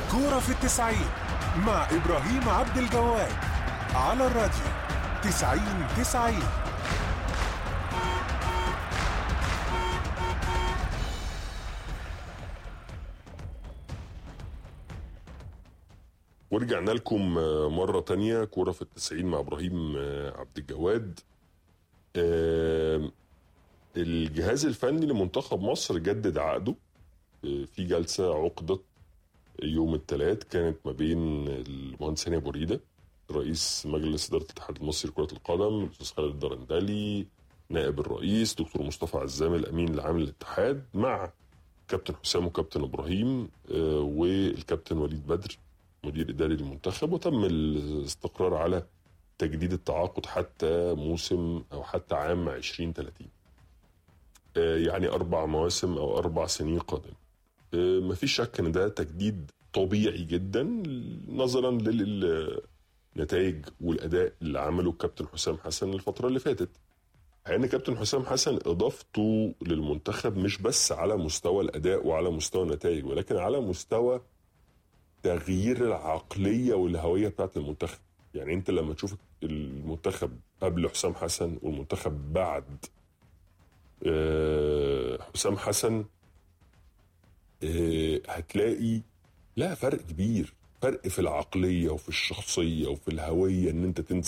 كورة في التسعين مع إبراهيم عبد الجواد على الراديو تسعين تسعين ورجعنا لكم مرة تانية كورة في التسعين مع إبراهيم عبد الجواد آه، الجهاز الفني لمنتخب مصر جدد عقده آه، في جلسة عقدت يوم الثلاث كانت ما بين المهندس هاني أبو ريدة رئيس مجلس إدارة الاتحاد المصري لكرة القدم الأستاذ خالد الدرندلي نائب الرئيس دكتور مصطفى عزام الأمين العام للاتحاد مع كابتن حسام وكابتن إبراهيم آه، والكابتن وليد بدر مدير إداري للمنتخب وتم الاستقرار على تجديد التعاقد حتى موسم أو حتى عام 2030 آه، يعني أربع مواسم أو أربع سنين قادمة آه، مفيش شك إن ده تجديد طبيعي جدا نظرا للنتائج والأداء اللي عمله الكابتن حسام حسن الفترة اللي فاتت يعني كابتن حسام حسن إضافته للمنتخب مش بس على مستوى الأداء وعلى مستوى النتائج ولكن على مستوى تغيير العقلية والهوية بتاعت المنتخب يعني انت لما تشوف المنتخب قبل حسام حسن والمنتخب بعد آه، حسام حسن آه، هتلاقي لا فرق كبير فرق في العقلية وفي الشخصية وفي الهوية ان انت تنزل